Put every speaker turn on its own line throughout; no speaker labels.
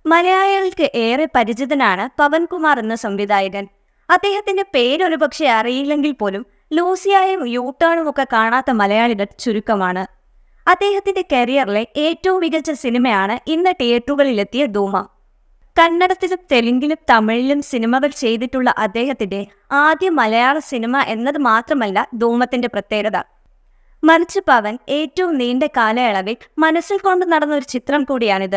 മലയാളികൾക്ക് ഏറെ പരിചിതനാണ് പവൻകുമാർ എന്ന സംവിധായകൻ അദ്ദേഹത്തിന്റെ പേരൊരു പക്ഷെ അറിയില്ലെങ്കിൽ പോലും ലൂസിയായും യൂട്ടേണും ഒക്കെ കാണാത്ത മലയാളികൾ ചുരുക്കമാണ് അദ്ദേഹത്തിന്റെ കരിയറിലെ ഏറ്റവും മികച്ച സിനിമയാണ് ഇന്ന് തിയേറ്ററുകളിലെത്തിയ ധൂമ കന്നഡത്തിലും തെലുങ്കിലും തമിഴിലും സിനിമകൾ ചെയ്തിട്ടുള്ള അദ്ദേഹത്തിന്റെ ആദ്യ മലയാള സിനിമ എന്നത് മാത്രമല്ല ധൂമത്തിന്റെ പ്രത്യേകത മറിച്ച് പവൻ ഏറ്റവും നീണ്ട കാലയളവിൽ മനസ്സിൽ കൊണ്ട് നടന്ന ഒരു ചിത്രം കൂടിയാണിത്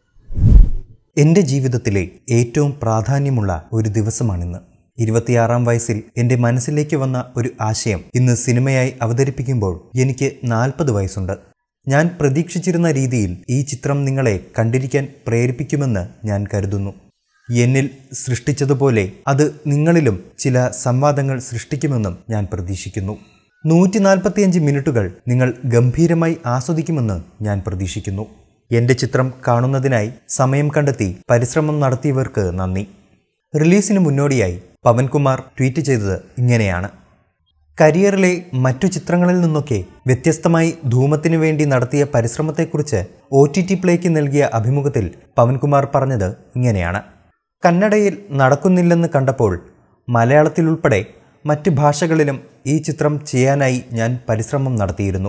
എൻ്റെ ജീവിതത്തിലെ ഏറ്റവും പ്രാധാന്യമുള്ള ഒരു ദിവസമാണിന്ന് ഇരുപത്തിയാറാം വയസ്സിൽ എൻ്റെ മനസ്സിലേക്ക് വന്ന ഒരു ആശയം ഇന്ന് സിനിമയായി അവതരിപ്പിക്കുമ്പോൾ എനിക്ക് നാൽപ്പത് വയസ്സുണ്ട് ഞാൻ പ്രതീക്ഷിച്ചിരുന്ന രീതിയിൽ ഈ ചിത്രം നിങ്ങളെ കണ്ടിരിക്കാൻ പ്രേരിപ്പിക്കുമെന്ന് ഞാൻ കരുതുന്നു എന്നിൽ സൃഷ്ടിച്ചതുപോലെ അത് നിങ്ങളിലും ചില സംവാദങ്ങൾ സൃഷ്ടിക്കുമെന്നും ഞാൻ പ്രതീക്ഷിക്കുന്നു നൂറ്റി നാൽപ്പത്തിയഞ്ച് മിനിറ്റുകൾ നിങ്ങൾ ഗംഭീരമായി ആസ്വദിക്കുമെന്ന് ഞാൻ പ്രതീക്ഷിക്കുന്നു എൻ്റെ ചിത്രം കാണുന്നതിനായി സമയം കണ്ടെത്തി പരിശ്രമം നടത്തിയവർക്ക് നന്ദി റിലീസിന് മുന്നോടിയായി പവൻകുമാർ ട്വീറ്റ് ചെയ്തത് ഇങ്ങനെയാണ് കരിയറിലെ മറ്റു ചിത്രങ്ങളിൽ നിന്നൊക്കെ വ്യത്യസ്തമായി ധൂമത്തിനു വേണ്ടി നടത്തിയ പരിശ്രമത്തെക്കുറിച്ച് ഒ ടി ടി പ്ലേക്ക് നൽകിയ അഭിമുഖത്തിൽ പവൻകുമാർ പറഞ്ഞത് ഇങ്ങനെയാണ് കന്നഡയിൽ നടക്കുന്നില്ലെന്ന് കണ്ടപ്പോൾ മലയാളത്തിലുൾപ്പെടെ മറ്റ് ഭാഷകളിലും ഈ ചിത്രം ചെയ്യാനായി ഞാൻ പരിശ്രമം നടത്തിയിരുന്നു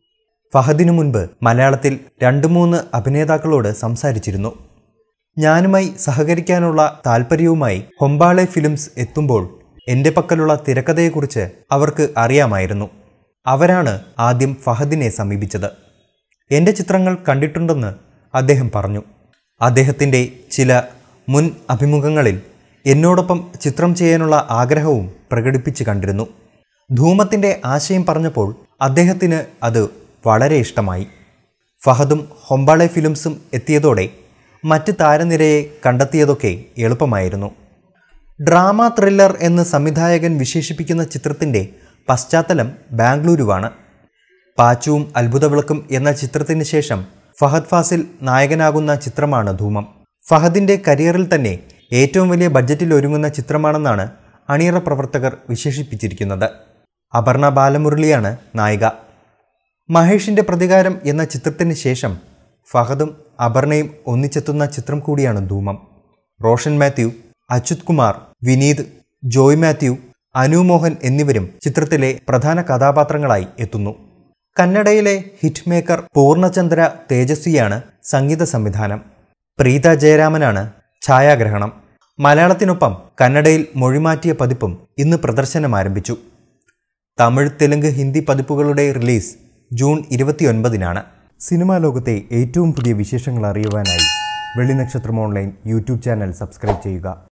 ഫഹദിനു മുൻപ് മലയാളത്തിൽ രണ്ട് മൂന്ന് അഭിനേതാക്കളോട് സംസാരിച്ചിരുന്നു ഞാനുമായി സഹകരിക്കാനുള്ള താല്പര്യവുമായി ഹൊമ്പാളെ ഫിലിംസ് എത്തുമ്പോൾ എൻ്റെ പക്കലുള്ള തിരക്കഥയെക്കുറിച്ച് അവർക്ക് അറിയാമായിരുന്നു അവരാണ് ആദ്യം ഫഹദിനെ സമീപിച്ചത് എൻ്റെ ചിത്രങ്ങൾ കണ്ടിട്ടുണ്ടെന്ന് അദ്ദേഹം പറഞ്ഞു അദ്ദേഹത്തിൻ്റെ ചില മുൻ അഭിമുഖങ്ങളിൽ എന്നോടൊപ്പം ചിത്രം ചെയ്യാനുള്ള ആഗ്രഹവും പ്രകടിപ്പിച്ച് കണ്ടിരുന്നു ധൂമത്തിൻ്റെ ആശയം പറഞ്ഞപ്പോൾ അദ്ദേഹത്തിന് അത് വളരെ ഇഷ്ടമായി ഫഹദും ഹൊമ്പാളെ ഫിലിംസും എത്തിയതോടെ മറ്റ് താരനിരയെ കണ്ടെത്തിയതൊക്കെ എളുപ്പമായിരുന്നു ഡ്രാമ ത്രില്ലർ എന്ന് സംവിധായകൻ വിശേഷിപ്പിക്കുന്ന ചിത്രത്തിൻ്റെ പശ്ചാത്തലം ബാംഗ്ലൂരുവാണ് പാച്ചുവും അത്ഭുതവിളക്കും എന്ന ചിത്രത്തിന് ശേഷം ഫഹദ് ഫാസിൽ നായകനാകുന്ന ചിത്രമാണ് ധൂമം ഫഹദിൻ്റെ കരിയറിൽ തന്നെ ഏറ്റവും വലിയ ബഡ്ജറ്റിൽ ഒരുങ്ങുന്ന ചിത്രമാണെന്നാണ് അണിയറ പ്രവർത്തകർ വിശേഷിപ്പിച്ചിരിക്കുന്നത് അപർണ ബാലമുരളിയാണ് നായിക മഹേഷിൻ്റെ പ്രതികാരം എന്ന ചിത്രത്തിന് ശേഷം ഫഹദും അപർണയും ഒന്നിച്ചെത്തുന്ന ചിത്രം കൂടിയാണ് ധൂമം റോഷൻ മാത്യു അച്യുത് കുമാർ വിനീത് ജോയ് മാത്യു അനു മോഹൻ എന്നിവരും ചിത്രത്തിലെ പ്രധാന കഥാപാത്രങ്ങളായി എത്തുന്നു കന്നഡയിലെ ഹിറ്റ് മേക്കർ പൂർണ്ണചന്ദ്ര തേജസ്വിയാണ് സംഗീത സംവിധാനം പ്രീത ജയരാമനാണ് ഛായാഗ്രഹണം മലയാളത്തിനൊപ്പം കന്നഡയിൽ മൊഴിമാറ്റിയ പതിപ്പും ഇന്ന് പ്രദർശനം ആരംഭിച്ചു തമിഴ് തെലുങ്ക് ഹിന്ദി പതിപ്പുകളുടെ റിലീസ് ജൂൺ ഇരുപത്തിയൊൻപതിനാണ് സിനിമാ ലോകത്തെ ഏറ്റവും പുതിയ വിശേഷങ്ങൾ അറിയുവാനായി Vellinakshatram online YouTube channel subscribe ചെയ്യുക